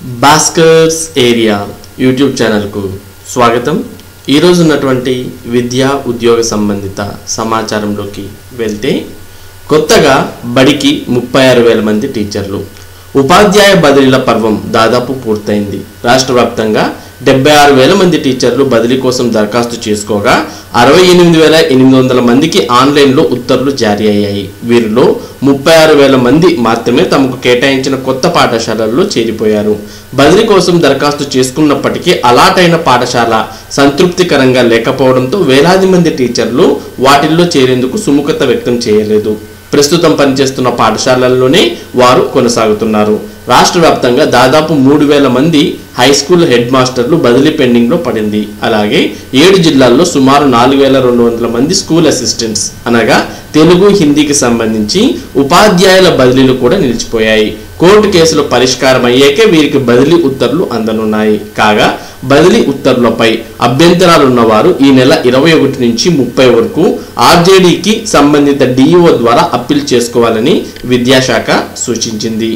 Bhaskar's area YouTube ఛానల్కు స్వాగతం ఈరోజు ఉన్నటువంటి విద్యా ఉద్యోగ సంబంధిత సమాచారంలోకి వెళ్తే కొత్తగా బడికి ముప్పై ఆరు వేల మంది టీచర్లు ఉపాధ్యాయ బదిలీల పర్వం దాదాపు పూర్తయింది రాష్ట్ర వ్యాప్తంగా డెబ్బై ఆరు వేల మంది టీచర్లు బదిలీ కోసం దరఖాస్తు చేసుకోగా అరవై ఎనిమిది వేల ఎనిమిది వందల మందికి ఆన్లైన్లో ఉత్తర్వులు జారీ అయ్యాయి వీరిలో ముప్పై ఆరు వేల మంది మాత్రమే తమకు కేటాయించిన కొత్త పాఠశాలల్లో చేరిపోయారు బదిలీ కోసం దరఖాస్తు చేసుకున్నప్పటికీ అలాట్ అయిన పాఠశాల సంతృప్తికరంగా లేకపోవడంతో వేలాది మంది టీచర్లు వాటిల్లో చేరేందుకు సుముఖత వ్యక్తం చేయలేదు ప్రస్తుతం పనిచేస్తున్న పాఠశాలల్లోనే వారు కొనసాగుతున్నారు రాష్ట్ర వ్యాప్తంగా దాదాపు మూడు వేల మంది హై స్కూల్ హెడ్ మాస్టర్లు బదిలీ పెండింగ్లో పడింది అలాగే ఏడు జిల్లాల్లో సుమారు నాలుగు వేల రెండు వందల మంది స్కూల్ అసిస్టెంట్స్ అనగా తెలుగు హిందీకి సంబంధించి ఉపాధ్యాయుల బదిలీలు కూడా నిలిచిపోయాయి కోర్టు కేసులు పరిష్కారం అయ్యాకే వీరికి బదిలీ ఉత్తర్వులు అందనున్నాయి కాగా బదిలీ ఉత్తర్వులపై అభ్యంతరాలు ఉన్నవారు ఈ నెల ఇరవై ఒకటి నుంచి ముప్పై వరకు ఆర్జేడీకి సంబంధిత డిఈఓ ద్వారా అప్పీల్ చేసుకోవాలని విద్యాశాఖ సూచించింది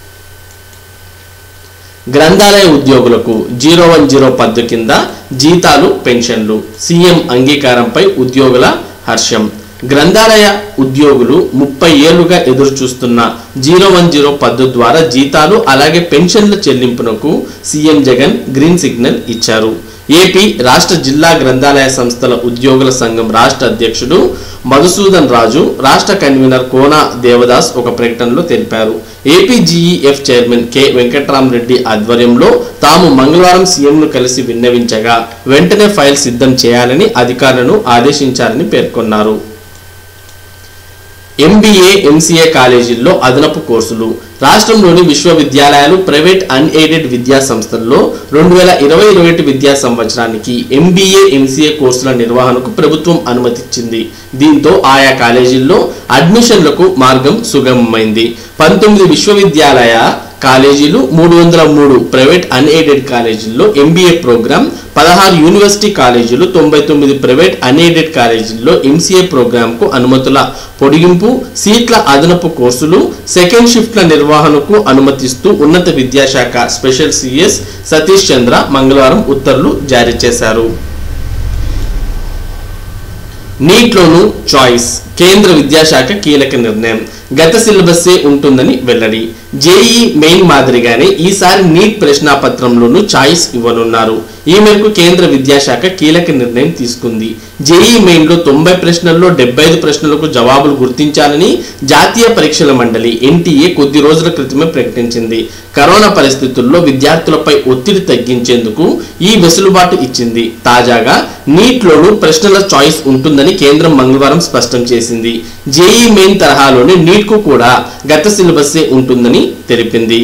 గ్రంథాలయ ఉద్యోగులకు జీరో వన్ జీరో పద్దు కింద జీతాలు పెన్షన్లు సీఎం అంగీకారంపై ఉద్యోగుల హర్షం గ్రంథాలయ ఉద్యోగులు ముప్పై ఏళ్లుగా ఎదురు చూస్తున్న జీరో వన్ జీరో పద్దు ద్వారా జీతాలు అలాగే పెన్షన్ల చెల్లింపునకు సీఎం జగన్ గ్రీన్ సిగ్నల్ ఇచ్చారు ఏపీ రాష్ట్ర జిల్లా గ్రంథాలయ సంస్థల ఉద్యోగుల సంఘం రాష్ట్ర అధ్యక్షుడు మధుసూదన్ రాజు రాష్ట్ర కన్వీనర్ కోన దేవదాస్ ఒక ప్రకటనలో తెలిపారు ఏపీజీఈఎఫ్ చైర్మన్ కె వెంకట్రామరెడ్డి ఆధ్వర్యంలో తాము మంగళవారం సీఎంను కలిసి విన్నవించగా వెంటనే ఫైల్ సిద్ధం చేయాలని అధికారులను ఆదేశించారని పేర్కొన్నారు ఎంబీఏ ఎంసీఏ కాలేజీల్లో అదనపు కోర్సులు రాష్ట్రంలోని విశ్వవిద్యాలయాలు ప్రైవేట్ అన్ఎయిడెడ్ విద్యా సంస్థల్లో రెండు వేల ఇరవై ఇరవై ఒకటి విద్యా సంవత్సరానికి ఎంబీఏ ఎంసీఏ కోర్సుల నిర్వహణకు ప్రభుత్వం అనుమతిచ్చింది దీంతో ఆయా కాలేజీల్లో అడ్మిషన్లకు మార్గం సుగమమైంది పంతొమ్మిది విశ్వవిద్యాలయ కాలేజీలు మూడు వందల మూడు ప్రైవేట్ అన్ఎయిడెడ్ కాలేజీల్లో ఎంబీఏ ప్రోగ్రామ్ పదహారు యూనివర్సిటీ కాలేజీలు తొంభై తొమ్మిది ప్రైవేట్ అన్ఎయిడెడ్ కాలేజీల్లో ఎంసీఏ ప్రోగ్రాంకు అనుమతుల పొడిగింపు సీట్ల అదనపు కోర్సులు సెకండ్ షిఫ్ట్ల నిర్వహణకు అనుమతిస్తూ ఉన్నత విద్యాశాఖ స్పెషల్ సిఎస్ సతీష్ చంద్ర మంగళవారం ఉత్తర్వులు జారీ చేశారు నీట్లోను చాయిస్ కేంద్ర విద్యాశాఖ కీలక నిర్ణయం గత సిలబస్సే ఉంటుందని వెల్లడి జేఈ మెయిన్ మాదిరిగానే ఈసారి నీట్ ప్రశ్నాపత్రంలోనూ చాయిస్ ఇవ్వనున్నారు ఈ మేరకు కేంద్ర విద్యాశాఖ కీలక నిర్ణయం తీసుకుంది జేఈ మెయిన్లో తొంభై ప్రశ్నల్లో డెబ్బై ఐదు ప్రశ్నలకు జవాబులు గుర్తించాలని జాతీయ పరీక్షల మండలి ఎన్టీఏ కొద్ది రోజుల క్రితమే ప్రకటించింది కరోనా పరిస్థితుల్లో విద్యార్థులపై ఒత్తిడి తగ్గించేందుకు ఈ వెసులుబాటు ఇచ్చింది తాజాగా నీట్లోనూ ప్రశ్నల చాయిస్ ఉంటుందని కేంద్రం మంగళవారం స్పష్టం చేసింది జేఈ మెయిన్ తరహాలోనే నీట్కు కూడా గత సిలబస్సే ఉంటుందని తెలిపింది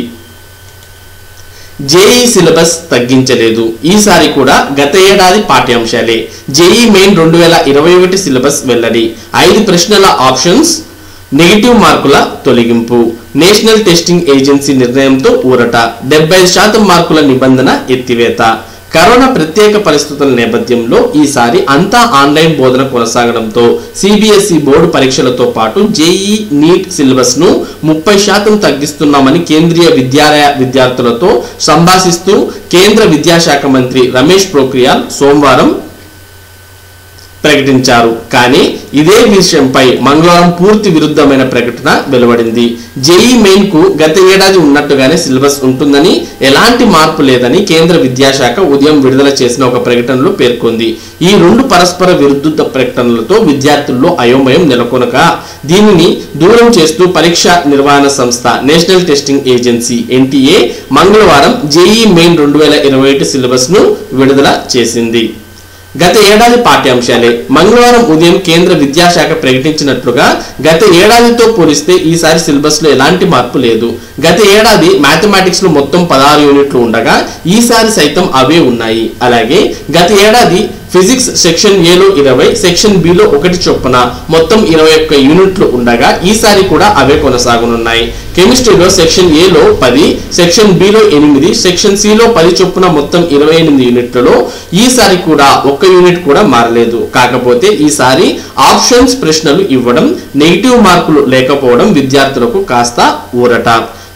జేఈ సిలబస్ తగ్గించలేదు ఈసారి కూడా గత ఏడాది పాఠ్యాంశాలే జేఈ మెయిన్ రెండు వేల ఇరవై ఒకటి సిలబస్ వెల్లడి ఐదు ప్రశ్నల ఆప్షన్స్ నెగిటివ్ మార్కుల తొలగింపు నేషనల్ టెస్టింగ్ ఏజెన్సీ నిర్ణయంతో ఊరట డెబ్బై శాతం మార్కుల నిబంధన ఎత్తివేత కరోనా ప్రత్యేక పరిస్థితుల నేపథ్యంలో ఈసారి అంతా ఆన్లైన్ బోధన కొనసాగడంతో సిబిఎస్ఈ బోర్డు పరీక్షలతో పాటు జేఈ నీట్ సిలబస్ ను ముప్పై శాతం తగ్గిస్తున్నామని కేంద్రీయ విద్యాలయ విద్యార్థులతో సంభాషిస్తూ కేంద్ర విద్యాశాఖ మంత్రి రమేష్ పోఖ్రియాల్ సోమవారం ప్రకటించారు కానీ ఇదే విషయంపై మంగళవారం పూర్తి విరుద్ధమైన ప్రకటన వెలువడింది జేఈ మెయిన్ కు గత ఏడాది ఉన్నట్టుగానే సిలబస్ ఉంటుందని ఎలాంటి మార్పు లేదని కేంద్ర విద్యాశాఖ ఉదయం విడుదల చేసిన ఒక ప్రకటనలో పేర్కొంది ఈ రెండు పరస్పర విరుద్ధ ప్రకటనలతో విద్యార్థుల్లో అయోమయం నెలకొనక దీనిని దూరం చేస్తూ పరీక్ష నిర్వహణ సంస్థ నేషనల్ టెస్టింగ్ ఏజెన్సీ ఎన్టీఏ మంగళవారం జేఈ మెయిన్ రెండు వేల ఇరవై ఒకటి సిలబస్ ను విడుదల చేసింది గత ఏడాది పాఠ్యాంశాలే మంగళవారం ఉదయం కేంద్ర విద్యాశాఖ ప్రకటించినట్లుగా గత ఏడాదితో పోలిస్తే ఈసారి సిలబస్ లో ఎలాంటి మార్పు లేదు గత ఏడాది మ్యాథమెటిక్స్ లో మొత్తం పదహారు యూనిట్లు ఉండగా ఈసారి సైతం అవే ఉన్నాయి అలాగే గత ఏడాది ఫిజిక్స్ సెక్షన్ ఏలో ఇరవై సెక్షన్ బిలో ఒకటి చొప్పున మొత్తం ఇరవై ఒక్క యూనిట్లు ఉండగా ఈసారి కూడా అవే కొనసాగనున్నాయి కెమిస్ట్రీలో సెక్షన్ ఏలో పది సెక్షన్ బిలో ఎనిమిది సెక్షన్ సిలో పది చొప్పున మొత్తం ఇరవై ఎనిమిది యూనిట్లలో ఈసారి కూడా ఒక్క యూనిట్ కూడా మారలేదు కాకపోతే ఈసారి ఆప్షన్స్ ప్రశ్నలు ఇవ్వడం నెగిటివ్ మార్కులు లేకపోవడం విద్యార్థులకు కాస్త ఊరట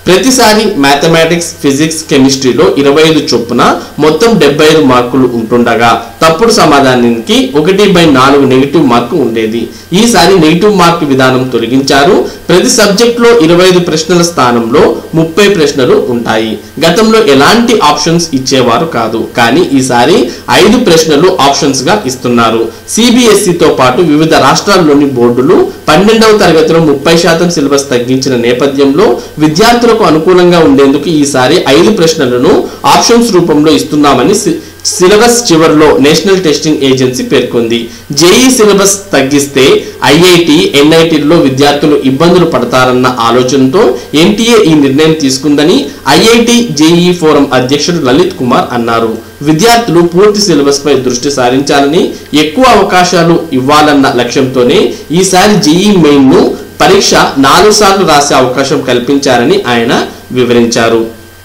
ప్రతిసారి మ్యాథమెటిక్స్ ఫిజిక్స్ కెమిస్ట్రీలో ఇరవై ఐదు చొప్పున మొత్తం డెబ్బై ఐదు మార్కులు ఉంటుండగా తప్పుడు సమాధానానికి ఒకటి బై నాలుగు నెగిటివ్ మార్కు ఉండేది ఈసారి నెగిటివ్ మార్క్ విధానం తొలగించారు ప్రతి సబ్జెక్టులో ఇరవై ఐదు ప్రశ్నల స్థానంలో ముప్పై ప్రశ్నలు ఉంటాయి గతంలో ఎలాంటి ఆప్షన్స్ ఇచ్చేవారు కాదు కానీ ఈసారి ఐదు ప్రశ్నలు ఆప్షన్స్ గా ఇస్తున్నారు CBSE తో పాటు వివిధ రాష్ట్రాల్లోని బోర్డులు పన్నెండవ తరగతిలో ముప్పై శాతం సిలబస్ తగ్గించిన నేపథ్యంలో విద్యార్థులకు అనుకూలంగా ఉండేందుకు ఈసారి ఐదు ప్రశ్నలను ఆప్షన్స్ రూపంలో ఇస్తున్నామని సి- సిలబస్ చివరిలో నేషనల్ టెస్టింగ్ ఏజెన్సీ పేర్కొంది జేఈ సిలబస్ తగ్గిస్తే ఐఐటి ఎన్ఐటీల్లో విద్యార్థులు ఇబ్బందులు పడతారన్న ఆలోచనతో ఎన్టీఏ ఈ నిర్ణయం తీసుకుందని ఐఐటి జేఈ ఫోరం అధ్యక్షుడు లలిత్ కుమార్ అన్నారు విద్యార్థులు పూర్తి సిలబస్ పై దృష్టి సారించాలని ఎక్కువ అవకాశాలు ఇవ్వాలన్న లక్ష్యంతోనే ఈసారి జేఈ మెయిన్ ను పరీక్ష నాలుగు సార్లు రాసే అవకాశం కల్పించారని ఆయన వివరించారు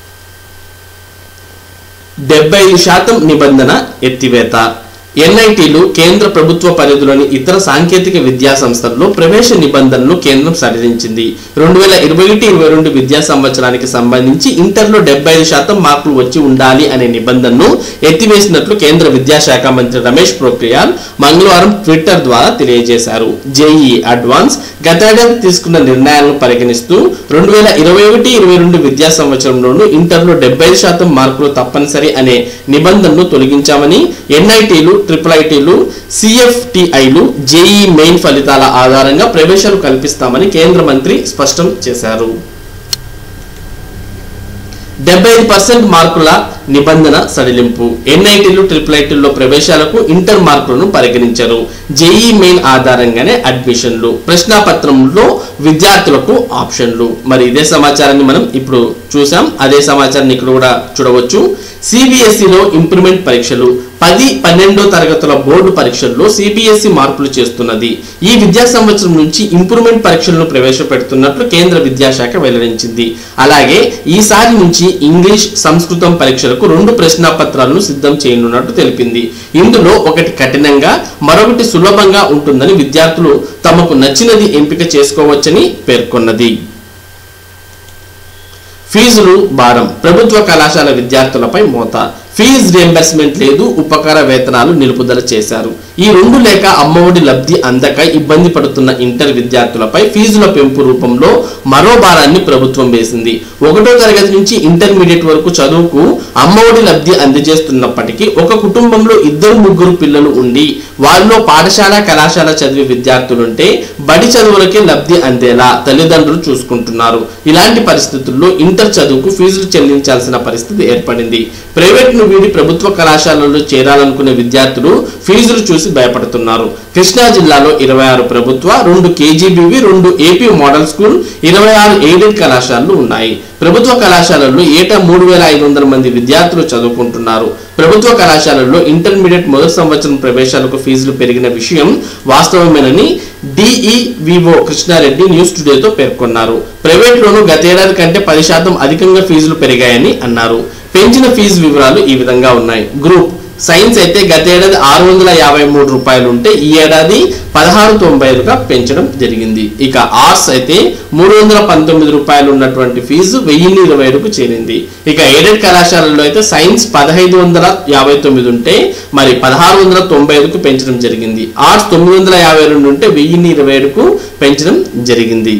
డెబ్బై ఐదు శాతం నిబంధన ఎత్తివేత ఎన్ఐటీలు కేంద్ర ప్రభుత్వ పరిధిలోని ఇతర సాంకేతిక విద్యా సంస్థల్లో ప్రవేశ నిబంధనలు కేంద్రం సడలించింది రెండు వేల ఇరవై ఒకటి ఇరవై రెండు విద్యా సంవత్సరానికి సంబంధించి ఇంటర్లో డెబ్బై ఐదు శాతం మార్కులు వచ్చి ఉండాలి అనే నిబంధనను ఎత్తివేసినట్లు కేంద్ర విద్యాశాఖ మంత్రి రమేష్ పోఖ్రియాల్ మంగళవారం ట్విట్టర్ ద్వారా తెలియజేశారు జేఈ అడ్వాన్స్ గతేడాది తీసుకున్న నిర్ణయాలను పరిగణిస్తూ రెండు వేల ఇరవై ఒకటి ఇరవై రెండు విద్యా సంవత్సరంలోనూ ఇంటర్లో డెబ్బై ఐదు శాతం మార్కులు తప్పనిసరి అనే నిబంధనను తొలగించామని ఎన్ఐటీలు ట్రిపుల్ ఐటీలు సిఎఫ్టిఐలు జేఈ మెయిన్ ఫలితాల ఆధారంగా ప్రవేశాలు కల్పిస్తామని కేంద్ర మంత్రి స్పష్టం చేశారు డెబ్బై ఐదు పర్సెంట్ మార్కుల నిబంధన సడలింపు ఎన్ఐటీలు ట్రిపుల్ ఐటీల్లో ప్రవేశాలకు ఇంటర్ మార్కులను పరిగణించరు జేఈ మెయిన్ ఆధారంగానే అడ్మిషన్లు ప్రశ్నాపత్రంలో విద్యార్థులకు ఆప్షన్లు మరి ఇదే సమాచారాన్ని మనం ఇప్పుడు చూసాం అదే సమాచారాన్ని ఇక్కడ కూడా చూడవచ్చు సిబిఎస్ఈలో ఇంప్రూవ్మెంట్ పరీక్షలు పది పన్నెండో తరగతుల బోర్డు పరీక్షల్లో సిబిఎస్ఈ మార్పులు చేస్తున్నది ఈ విద్యా సంవత్సరం నుంచి ఇంప్రూవ్మెంట్ పరీక్షలను ప్రవేశపెడుతున్నట్లు కేంద్ర విద్యాశాఖ వెల్లడించింది అలాగే ఈసారి నుంచి ఇంగ్లీష్ సంస్కృతం పరీక్షలకు రెండు ప్రశ్నాపత్రాలను సిద్ధం చేయనున్నట్టు తెలిపింది ఇందులో ఒకటి కఠినంగా మరొకటి సులభంగా ఉంటుందని విద్యార్థులు తమకు నచ్చినది ఎంపిక చేసుకోవచ్చని పేర్కొన్నది ఫీజులు భారం ప్రభుత్వ కళాశాల విద్యార్థులపై మోత ఫీజు రియంబర్స్మెంట్ లేదు ఉపకార వేతనాలు నిలుపుదల చేశారు ఈ రెండు లేక అమ్మఒడి లబ్ధి అందక ఇబ్బంది పడుతున్న ఇంటర్ విద్యార్థులపై ఫీజుల పెంపు రూపంలో మరో భారాన్ని ప్రభుత్వం వేసింది ఒకటో తరగతి నుంచి ఇంటర్మీడియట్ వరకు చదువుకు అమ్మఒడి లబ్ధి అందజేస్తున్నప్పటికీ ఒక కుటుంబంలో ఇద్దరు ముగ్గురు పిల్లలు ఉండి వాళ్ళలో పాఠశాల కళాశాల చదివే విద్యార్థులుంటే బడి చదువులకే లబ్ధి అందేలా తల్లిదండ్రులు చూసుకుంటున్నారు ఇలాంటి పరిస్థితుల్లో ఇంటర్ చదువుకు ఫీజులు చెల్లించాల్సిన పరిస్థితి ఏర్పడింది ప్రైవేట్ ను వీడి ప్రభుత్వ కళాశాలల్లో చేరాలనుకునే విద్యార్థులు ఫీజులు చూసి భయపడుతున్నారు కృష్ణా జిల్లాలో ఇరవై ఆరు ప్రభుత్వ రెండు కేజీబీవి రెండు ఏపీ మోడల్ స్కూల్ ఇరవై ఆరు ఎయిడెడ్ కళాశాలలు ఉన్నాయి ప్రభుత్వ కళాశాలల్లో ఏటా మూడు వేల ఐదు వందల మంది విద్యార్థులు చదువుకుంటున్నారు ప్రభుత్వ కళాశాలల్లో ఇంటర్మీడియట్ మొదటి సంవత్సరం ప్రవేశాలకు ఫీజులు పెరిగిన విషయం వాస్తవమేనని డిఈవిఓ కృష్ణారెడ్డి న్యూస్ టుడేతో పేర్కొన్నారు ప్రైవేట్లోనూ గతేడాది కంటే పది శాతం అధికంగా ఫీజులు పెరిగాయని అన్నారు పెంచిన ఫీజు వివరాలు ఈ విధంగా ఉన్నాయి గ్రూప్ సైన్స్ అయితే గతేడాది ఆరు వందల యాభై మూడు రూపాయలు ఉంటే ఈ ఏడాది పదహారు తొంభై ఐదుగా పెంచడం జరిగింది ఇక ఆర్ట్స్ అయితే మూడు వందల పంతొమ్మిది రూపాయలు ఉన్నటువంటి ఫీజు వెయ్యిన్ని ఇరవై ఐదుకు చేరింది ఇక ఎయిడెడ్ కళాశాలల్లో అయితే సైన్స్ పదహైదు వందల యాభై తొమ్మిది ఉంటే మరి పదహారు వందల తొంభై ఐదుకు పెంచడం జరిగింది ఆర్ట్స్ తొమ్మిది వందల యాభై రెండు ఉంటే వెయ్యిన్ని ఇరవై ఏడుకు పెంచడం జరిగింది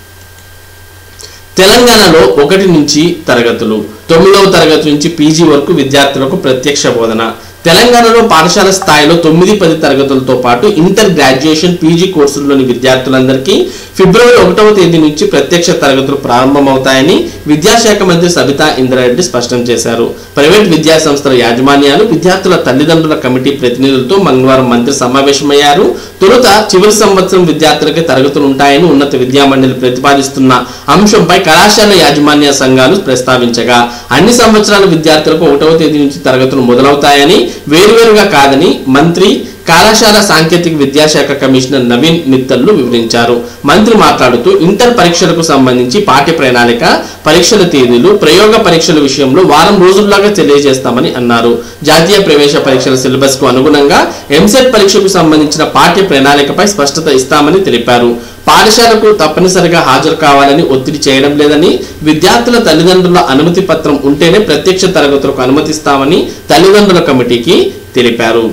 తెలంగాణలో ఒకటి నుంచి తరగతులు తొమ్మిదవ తరగతి నుంచి పీజీ వరకు విద్యార్థులకు ప్రత్యక్ష బోధన తెలంగాణలో పాఠశాల స్థాయిలో తొమ్మిది పది తరగతులతో పాటు ఇంటర్ గ్రాడ్యుయేషన్ పీజీ కోర్సుల్లోని విద్యార్థులందరికీ ఫిబ్రవరి ఒకటవ తేదీ నుంచి ప్రత్యక్ష తరగతులు ప్రారంభమవుతాయని విద్యాశాఖ మంత్రి సబితా ఇంద్రారెడ్డి స్పష్టం చేశారు ప్రైవేట్ విద్యా సంస్థల యాజమాన్యాలు విద్యార్థుల తల్లిదండ్రుల కమిటీ ప్రతినిధులతో మంగళవారం మంత్రి సమావేశమయ్యారు తొలుత చివరి సంవత్సరం విద్యార్థులకి తరగతులు ఉంటాయని ఉన్నత విద్యామండలి ప్రతిపాదిస్తున్న అంశంపై కళాశాల యాజమాన్య సంఘాలు ప్రస్తావించగా అన్ని సంవత్సరాల విద్యార్థులకు ఒకటవ తేదీ నుంచి తరగతులు మొదలవుతాయని వేరువేరుగా కాదని మంత్రి కళాశాల సాంకేతిక విద్యాశాఖ కమిషనర్ నవీన్ మిత్తల్లు వివరించారు మంత్రి మాట్లాడుతూ ఇంటర్ పరీక్షలకు సంబంధించి పాఠ్య ప్రణాళిక పరీక్షల తేదీలు ప్రయోగ పరీక్షల విషయంలో వారం రోజుల్లోగా తెలియజేస్తామని అన్నారు జాతీయ ప్రవేశ పరీక్షల సిలబస్ కు అనుగుణంగా ఎంసెట్ పరీక్షకు సంబంధించిన పాఠ్య ప్రణాళికపై స్పష్టత ఇస్తామని తెలిపారు పాఠశాలకు తప్పనిసరిగా హాజరు కావాలని ఒత్తిడి చేయడం లేదని విద్యార్థుల తల్లిదండ్రుల అనుమతి పత్రం ఉంటేనే ప్రత్యక్ష తరగతులకు అనుమతిస్తామని తల్లిదండ్రుల కమిటీకి తెలిపారు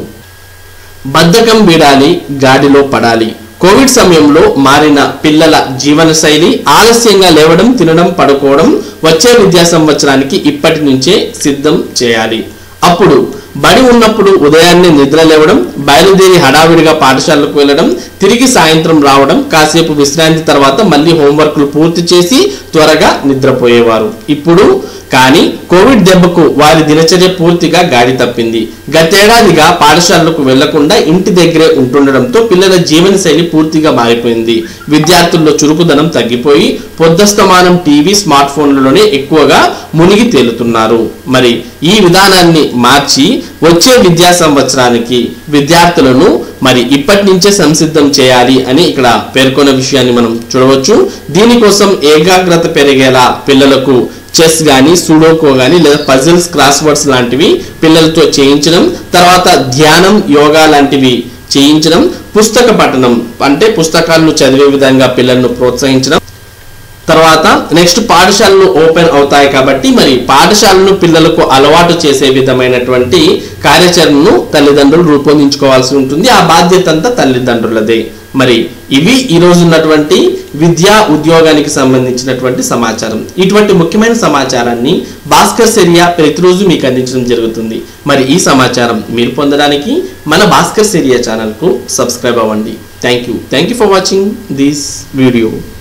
బద్ధకం వీడాలి గాడిలో పడాలి కోవిడ్ సమయంలో మారిన పిల్లల జీవనశైలి ఆలస్యంగా లేవడం తినడం పడుకోవడం వచ్చే విద్యా సంవత్సరానికి ఇప్పటి నుంచే సిద్ధం చేయాలి అప్పుడు బడి ఉన్నప్పుడు ఉదయాన్నే నిద్ర లేవడం బయలుదేరి హడావిడిగా పాఠశాలకు వెళ్ళడం తిరిగి సాయంత్రం రావడం కాసేపు విశ్రాంతి తర్వాత మళ్ళీ హోంవర్క్లు పూర్తి చేసి త్వరగా నిద్రపోయేవారు ఇప్పుడు కానీ కోవిడ్ దెబ్బకు వారి దినచర్య పూర్తిగా గాడి తప్పింది గతేడాదిగా పాఠశాలకు వెళ్లకుండా ఇంటి దగ్గరే ఉంటుండడంతో పిల్లల జీవనశైలి పూర్తిగా మారిపోయింది విద్యార్థుల్లో చురుకుదనం తగ్గిపోయి పొద్దస్తమానం టీవీ స్మార్ట్ ఫోన్లలోనే ఎక్కువగా మునిగి తేలుతున్నారు మరి ఈ విధానాన్ని మార్చి వచ్చే విద్యా సంవత్సరానికి విద్యార్థులను మరి ఇప్పటి నుంచే సంసిద్ధం చేయాలి అని ఇక్కడ పేర్కొన్న విషయాన్ని మనం చూడవచ్చు దీనికోసం ఏకాగ్రత పెరిగేలా పిల్లలకు చెస్ కానీ సూడోకో కానీ లేదా పజిల్స్ క్రాస్ వర్డ్స్ లాంటివి పిల్లలతో చేయించడం తర్వాత ధ్యానం యోగా లాంటివి చేయించడం పుస్తక పఠనం అంటే పుస్తకాలను చదివే విధంగా పిల్లలను ప్రోత్సహించడం తర్వాత నెక్స్ట్ పాఠశాలలు ఓపెన్ అవుతాయి కాబట్టి మరి పాఠశాలను పిల్లలకు అలవాటు చేసే విధమైనటువంటి కార్యాచరణను తల్లిదండ్రులు రూపొందించుకోవాల్సి ఉంటుంది ఆ బాధ్యత అంతా తల్లిదండ్రులదే మరి ఇవి ఈ రోజు ఉన్నటువంటి విద్యా ఉద్యోగానికి సంబంధించినటువంటి సమాచారం ఇటువంటి ముఖ్యమైన సమాచారాన్ని భాస్కర్ సెరియా ప్రతిరోజు మీకు అందించడం జరుగుతుంది మరి ఈ సమాచారం మీరు పొందడానికి మన భాస్కర్ సెరియా ఛానల్కు సబ్స్క్రైబ్ అవ్వండి thank you thank you for watching this video